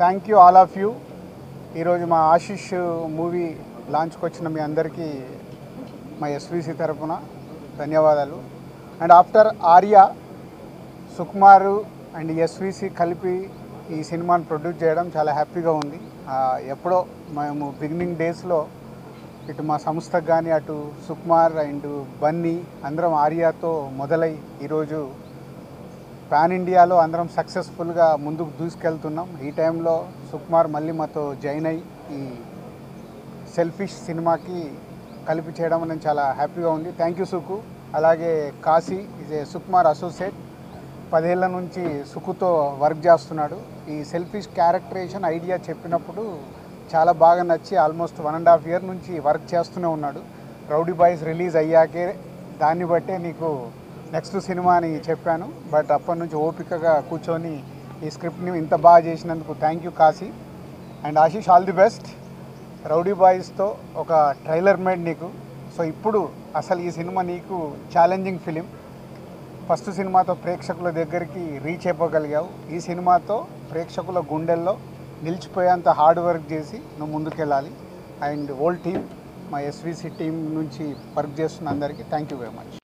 thank you all of you ఈరోజు మా Ashish movie లాంచ్కి వచ్చిన మీ అందరికీ మా ఎస్విసి తరపున ధన్యవాదాలు and after Arya Sukumar and SVC కలిపి ఈ సినిమాని ప్రొడ్యూస్ చేయడం చాలా హ్యాపీగా ఉంది ఆ, ఎప్పుడో మేము బిగినింగ్ డేస్లో ఇటు మా సంస్థకు కానీ అటు సుకుమార్ అండ్ బన్నీ అందరం ఆర్యాతో మొదలై ఈరోజు పాన్ ఇండియాలో అందరం సక్సెస్ఫుల్గా ముందుకు దూసుకెళ్తున్నాం ఈ టైంలో సుకుమార్ మళ్ళీ మాతో జాయిన్ అయ్యి ఈ సెల్ఫిష్ సినిమాకి కలిపి చేయడం అనేది చాలా హ్యాపీగా ఉంది థ్యాంక్ యూ సుకు అలాగే Kashi is a Sukumar associate పదేళ్ల నుంచి సుకుతో వర్క్ చేస్తున్నాడు ఈ సెల్ఫిష్ క్యారెక్టరేషన్ ఐడియా చెప్పినప్పుడు చాలా బాగా నచ్చి almost one and half year నుంచి వర్క్ చేస్తూనే ఉన్నాడు రౌడీ బాయ్స్ రిలీజ్ అయ్యాకే దాన్ని బట్టే నీకు నెక్స్ట్ సినిమా అని చెప్పాను బట్ అప్పటి నుంచి ఓపికగా కూర్చొని ఈ స్క్రిప్ట్ని ఇంత బాగా చేసినందుకు thank you Kashi and Ashish all the best rowdy బాయ్స్తో ఒక ట్రైలర్ మేడ్ నీకు సో ఇప్పుడు అసలు ఈ సినిమా నీకు ఛాలెంజింగ్ ఫిలిం ఫస్ట్ సినిమాతో ప్రేక్షకుల దగ్గరికి రీచ్ అయిపోగలిగావు ఈ సినిమాతో ప్రేక్షకుల గుండెల్లో నిలిచిపోయేంత హార్డ్ వర్క్ చేసి నువ్వు ముందుకెళ్ళాలి అండ్ ఓల్డ్ టీమ్ మా ఎస్విసి టీం నుంచి వర్క్ చేస్తున్న అందరికీ థ్యాంక్ యూ వెరీ మచ్